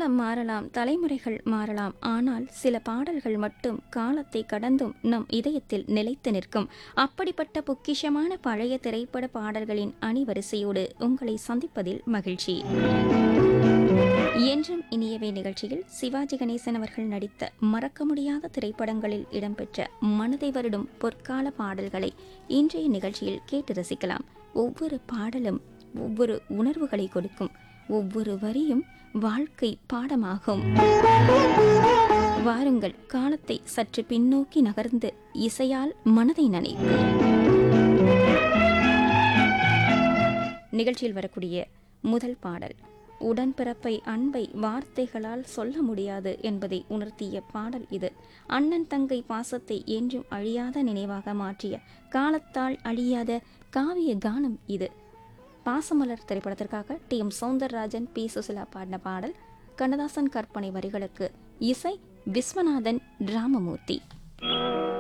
காலம் மாறலாம் தலைமுறைகள் மாறலாம் ஆனால் சில பாடல்கள் மட்டும் காலத்தை கடந்தும் நம் இதயத்தில் நிலைத்து நிற்கும் அப்படிப்பட்ட பொக்கிஷமான பழைய திரைப்பட பாடல்களின் அணிவரிசையோடு உங்களை சந்திப்பதில் மகிழ்ச்சி என்றும் இனியவே நிகழ்ச்சியில் சிவாஜி கணேசன் அவர்கள் நடித்த மறக்க முடியாத திரைப்படங்களில் இடம்பெற்ற மனதை வருடும் பொற்கால பாடல்களை இன்றைய நிகழ்ச்சியில் கேட்டு ரசிக்கலாம் ஒவ்வொரு பாடலும் ஒவ்வொரு உணர்வுகளை கொடுக்கும் ஒவ்வொரு வரியும் வாழ்க்கை பாடமாகும் வாருங்கள் காலத்தை சற்று பின்னோக்கி நகர்ந்து இசையால் மனதை நனைப்போம் நிகழ்ச்சியில் வரக்கூடிய முதல் பாடல் உடன்பிறப்பை அன்பை வார்த்தைகளால் சொல்ல முடியாது என்பதை உணர்த்திய பாடல் இது அண்ணன் தங்கை பாசத்தை என்றும் அழியாத நினைவாக மாற்றிய காலத்தால் அழியாத காவிய கானம் இது பாசமலர் திரைப்படத்திற்காக T M Soundararajan P Susheela பாடின பாடல் கண்ணதாசன் கற்பனை வரிகளுக்கு இசை விஸ்வநாதன் ராமமூர்த்தி